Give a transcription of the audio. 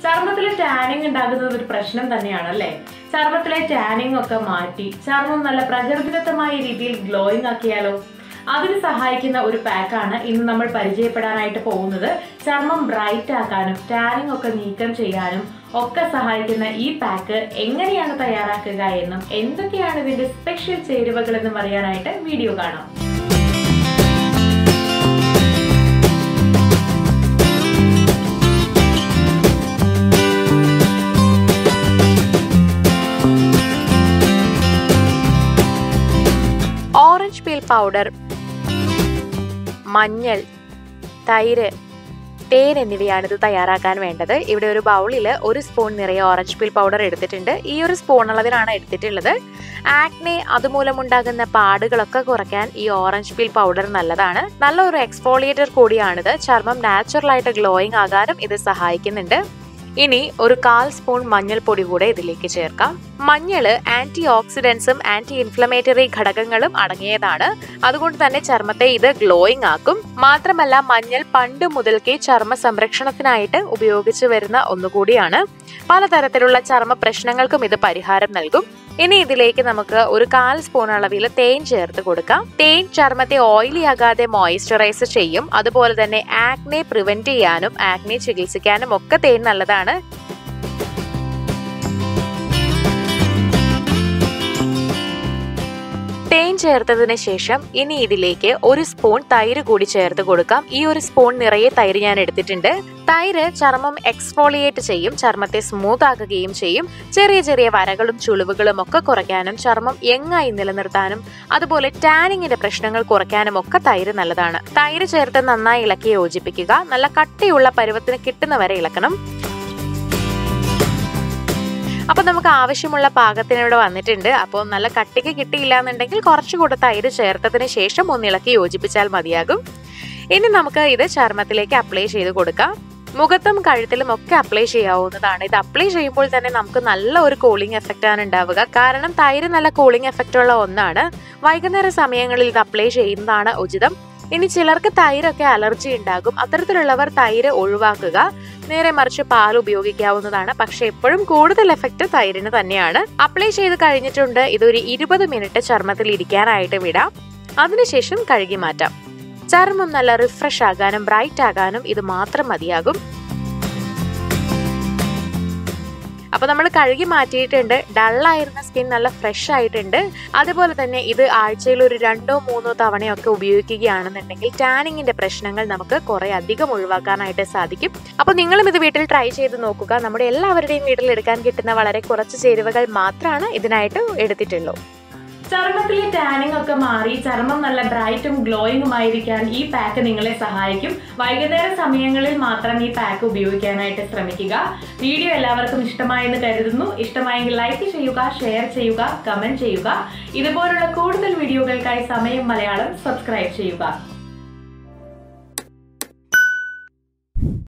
ചർമ്മത്തിലെ ടാനിങ് ഉണ്ടാകുന്നത് ഒരു പ്രശ്നം തന്നെയാണ് അല്ലേ ചർമ്മത്തിലെ ടാനിങ് ഒക്കെ മാറ്റി ചർമ്മം നല്ല പ്രകൃതിദത്തമായ രീതിയിൽ ഗ്ലോയിങ് ആക്കിയാലോ അതിന് സഹായിക്കുന്ന ഒരു പാക്കാണ് ഇന്ന് നമ്മൾ പരിചയപ്പെടാനായിട്ട് പോകുന്നത് ചർമ്മം ബ്രൈറ്റ് ആക്കാനും ടാനിങ് ഒക്കെ നീക്കം ചെയ്യാനും ഒക്കെ സഹായിക്കുന്ന ഈ പാക്ക് എങ്ങനെയാണ് തയ്യാറാക്കുക എന്നും എന്തൊക്കെയാണ് ഇതിന്റെ സ്പെഷ്യൽ ചേരുവകൾ എന്നും അറിയാനായിട്ട് വീഡിയോ കാണാം ഓറഞ്ച് പീൽ പൗഡർ മഞ്ഞൾ തൈര് തേൻ എന്നിവയാണ് ഇത് തയ്യാറാക്കാൻ വേണ്ടത് ഇവിടെ ഒരു ബൗളിൽ ഒരു സ്പൂൺ നിറയെ ഓറഞ്ച് പീൽ പൗഡർ എടുത്തിട്ടുണ്ട് ഈ ഒരു സ്പൂൺ അളവിലാണ് എടുത്തിട്ടുള്ളത് ആക്നെ അതുമൂലമുണ്ടാകുന്ന പാടുകളൊക്കെ കുറയ്ക്കാൻ ഈ ഓറഞ്ച് പീൽ പൗഡർ നല്ലതാണ് നല്ലൊരു എക്സ്ഫോളിയേറ്റർ കൂടിയാണിത് ചർമ്മം നാച്ചുറൽ ആയിട്ട് ഗ്ലോയിങ് ആകാനും ഇത് സഹായിക്കുന്നുണ്ട് ഇനി ഒരു കാൽ സ്പൂൺ മഞ്ഞൾപ്പൊടി കൂടെ ഇതിലേക്ക് ചേർക്കാം മഞ്ഞള് ആന്റി ഓക്സിഡൻസും ആന്റി ഇൻഫ്ലമേറ്ററി ഘടകങ്ങളും അടങ്ങിയതാണ് അതുകൊണ്ട് തന്നെ ചർമ്മത്തെ ഇത് ഗ്ലോയിങ് ആക്കും മാത്രമല്ല മഞ്ഞൾ പണ്ട് മുതൽക്കേ ചർമ്മ സംരക്ഷണത്തിനായിട്ട് ഉപയോഗിച്ചു വരുന്ന ഒന്നുകൂടിയാണ് പലതരത്തിലുള്ള ചർമ്മ പ്രശ്നങ്ങൾക്കും ഇത് പരിഹാരം നൽകും ഇനി ഇതിലേക്ക് നമുക്ക് ഒരു കാൽ സ്പൂൺ അളവിൽ തേൻ ചേർത്ത് കൊടുക്കാം തേൻ ചർമ്മത്തെ ഓയിലി ആകാതെ മോയിസ്ചറൈസ് ചെയ്യും അതുപോലെ തന്നെ ആക്നെ പ്രിവെന്റ് ചെയ്യാനും ആക്നെ ചികിത്സിക്കാനും ഒക്കെ തേൻ നല്ലതാണ് തേൻ ചേർത്തതിന് ശേഷം ഇനി ഇതിലേക്ക് ഒരു സ്പൂൺ തൈര് കൂടി ചേർത്ത് കൊടുക്കാം ഈ ഒരു സ്പൂൺ നിറയെ തൈര് ഞാൻ എടുത്തിട്ടുണ്ട് തൈര് ചർമ്മം എക്സ്ഫോളിയേറ്റ് ചെയ്യും ചർമ്മത്തെ സ്മൂത്ത് ആക്കുകയും ചെയ്യും ചെറിയ ചെറിയ വരകളും ചുളിവുകളും ഒക്കെ കുറയ്ക്കാനും ചർമ്മം യങ്ങായി നിലനിർത്താനും അതുപോലെ ടാനിങ്ങിന്റെ പ്രശ്നങ്ങൾ കുറയ്ക്കാനും ഒക്കെ തൈര് നല്ലതാണ് തൈര് ചേർത്ത് നന്നായി ഇളക്കി യോജിപ്പിക്കുക നല്ല കട്ടിയുള്ള പരുവത്തിന് കിട്ടുന്നവരെ ഇളക്കണം അപ്പൊ നമുക്ക് ആവശ്യമുള്ള പാകത്തിന് ഇവിടെ വന്നിട്ടുണ്ട് അപ്പോൾ നല്ല കട്ടിക്ക് കിട്ടിയില്ല എന്നുണ്ടെങ്കിൽ കുറച്ചുകൂടെ തൈര് ചേർത്തതിന് ശേഷം ഒന്ന് ഇളക്കി യോജിപ്പിച്ചാൽ മതിയാകും ഇനി നമുക്ക് ഇത് ചർമ്മത്തിലേക്ക് അപ്ലൈ ചെയ്ത് കൊടുക്കാം മുഖത്തും കഴുത്തിലും ഒക്കെ അപ്ലൈ ചെയ്യാവുന്നതാണ് ഇത് അപ്ലൈ ചെയ്യുമ്പോൾ തന്നെ നമുക്ക് നല്ല ഒരു കൂളിംഗ് എഫക്റ്റ് ആണ് ഉണ്ടാവുക കാരണം തൈര് നല്ല കൂളിംഗ് എഫക്റ്റ് ഉള്ള ഒന്നാണ് വൈകുന്നേര സമയങ്ങളിൽ ഇത് അപ്ലൈ ചെയ്യുന്നതാണ് ഉചിതം ഇനി ചിലർക്ക് തൈരൊക്കെ അലർജി ഉണ്ടാകും അത്തരത്തിലുള്ളവർ തൈര് ഒഴിവാക്കുക നേരെ മറിച്ച് പാൽ ഉപയോഗിക്കാവുന്നതാണ് പക്ഷെ എപ്പോഴും കൂടുതൽ എഫക്റ്റ് തൈരിന് തന്നെയാണ് അപ്ലൈ ചെയ്ത് കഴിഞ്ഞിട്ടുണ്ട് ഇതൊരു ഇരുപത് മിനിറ്റ് ചർമ്മത്തിൽ ഇരിക്കാനായിട്ട് വിടാം അതിനുശേഷം കഴുകി മാറ്റാം ചർമ്മം നല്ല റിഫ്രഷ് ആകാനും ബ്രൈറ്റ് ആകാനും ഇത് മാത്രം മതിയാകും അപ്പൊ നമ്മൾ കഴുകി മാറ്റിയിട്ടുണ്ട് ഡള്ളായിരുന്ന സ്കിൻ നല്ല ഫ്രഷ് ആയിട്ടുണ്ട് അതുപോലെ തന്നെ ഇത് ആഴ്ചയിൽ ഒരു രണ്ടോ മൂന്നോ തവണയൊക്കെ ഉപയോഗിക്കുകയാണെന്നുണ്ടെങ്കിൽ ടാനിങ്ങിന്റെ പ്രശ്നങ്ങൾ നമുക്ക് കുറെ അധികം ഒഴിവാക്കാനായിട്ട് സാധിക്കും അപ്പൊ നിങ്ങളും ഇത് വീട്ടിൽ ട്രൈ ചെയ്ത് നോക്കുക നമ്മുടെ എല്ലാവരുടെയും വീട്ടിൽ എടുക്കാൻ കിട്ടുന്ന വളരെ കുറച്ച് ചേരുവകൾ മാത്രമാണ് ഇതിനായിട്ട് എടുത്തിട്ടുള്ളൂ ചർമ്മത്തിലെ ടാനിങ് ഒക്കെ മാറി ചർമ്മം നല്ല ബ്രൈറ്റും ഗ്ലോയിങ്ങും ആയിരിക്കാൻ ഈ പാക്ക് നിങ്ങളെ സഹായിക്കും വൈകുന്നേര സമയങ്ങളിൽ മാത്രം ഈ പാക്ക് ഉപയോഗിക്കാനായിട്ട് ശ്രമിക്കുക വീഡിയോ എല്ലാവർക്കും ഇഷ്ടമായെന്ന് കരുതുന്നു ഇഷ്ടമായെങ്കിൽ ലൈക്ക് ചെയ്യുക ഷെയർ ചെയ്യുക കമന്റ് ചെയ്യുക ഇതുപോലുള്ള കൂടുതൽ വീഡിയോകൾക്കായി സമയം മലയാളം സബ്സ്ക്രൈബ് ചെയ്യുക